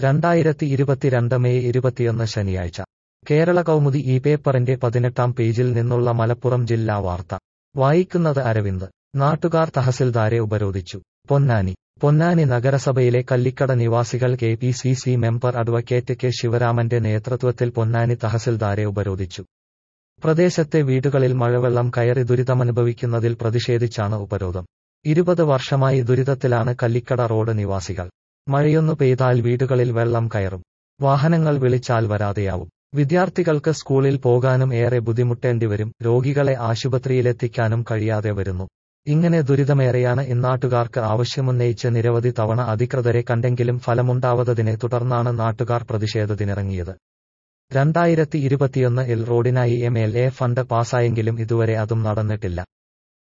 രണ്ടായിരത്തി ഇരുപത്തിരണ്ട് മെയ് ഇരുപത്തിയൊന്ന് ശനിയാഴ്ച കേരള കൗമുദി ഈ പേപ്പറിന്റെ പതിനെട്ടാം പേജിൽ നിന്നുള്ള മലപ്പുറം ജില്ലാ വാർത്ത വായിക്കുന്നത് അരവിന്ദ് നാട്ടുകാർ തഹസിൽദാരെ ഉപരോധിച്ചു പൊന്നാനി പൊന്നാനി നഗരസഭയിലെ കല്ലിക്കട നിവാസികൾ K P C C member advocate K ശിവരാമന്റെ നേതൃത്വത്തിൽ പൊന്നാനി തഹസിൽദാരെ ഉപരോധിച്ചു പ്രദേശത്തെ വീടുകളിൽ മഴവെള്ളം കയറി ദുരിതമനുഭവിക്കുന്നതിൽ പ്രതിഷേധിച്ചാണ് ഉപരോധം ഇരുപത് വർഷമായി ദുരിതത്തിലാണ് കല്ലിക്കട റോഡ് നിവാസികൾ മഴയൊന്നു പെയ്താൽ വീടുകളിൽ വെള്ളം കയറും വാഹനങ്ങൾ വിളിച്ചാൽ വരാതെയാവും വിദ്യാർത്ഥികൾക്ക് സ്കൂളിൽ പോകാനും ഏറെ ബുദ്ധിമുട്ടേണ്ടിവരും രോഗികളെ ആശുപത്രിയിലെത്തിക്കാനും കഴിയാതെ വരുന്നു ഇങ്ങനെ ദുരിതമേറെയാണ് ഇന്നാട്ടുകാർക്ക് ആവശ്യമുന്നയിച്ച് നിരവധി തവണ അധികൃതരെ കണ്ടെങ്കിലും ഫലമുണ്ടാവതതിനെ തുടർന്നാണ് നാട്ടുകാർ പ്രതിഷേധത്തിനിറങ്ങിയത് രണ്ടായിരത്തി ഇരുപത്തിയൊന്ന് ഇൽ റോഡിനായി എം എൽ എ ഫണ്ട് പാസായെങ്കിലും ഇതുവരെ അതും നടന്നിട്ടില്ല